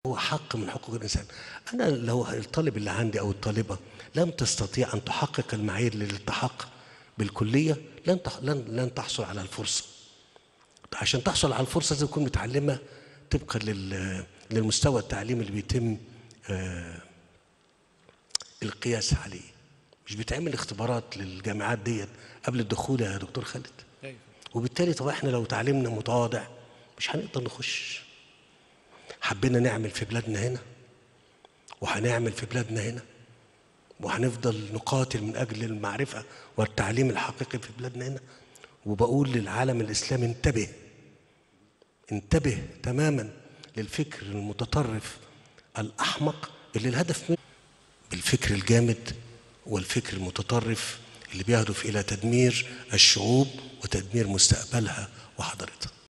هو حق من حقوق الإنسان أنا لو الطالب اللي عندي أو الطالبة لم تستطيع أن تحقق المعايير للالتحاق بالكلية لن تح- لن لن تحصل على الفرصة عشان تحصل على الفرصة لازم تكون متعلمة طبقا لل- للمستوى التعليمي اللي بيتم آه، القياس عليه مش بيتعمل اختبارات للجامعات ديت قبل الدخول يا دكتور خالد أيوة. وبالتالي طب احنا لو تعليمنا متواضع مش هنقدر نخش حبينا نعمل في بلادنا هنا وهنعمل في بلادنا هنا وهنفضل نقاتل من اجل المعرفه والتعليم الحقيقي في بلادنا هنا وبقول للعالم الاسلامي انتبه انتبه تماما للفكر المتطرف الاحمق اللي الهدف منه بالفكر الجامد والفكر المتطرف اللي بيهدف الى تدمير الشعوب وتدمير مستقبلها وحضارتها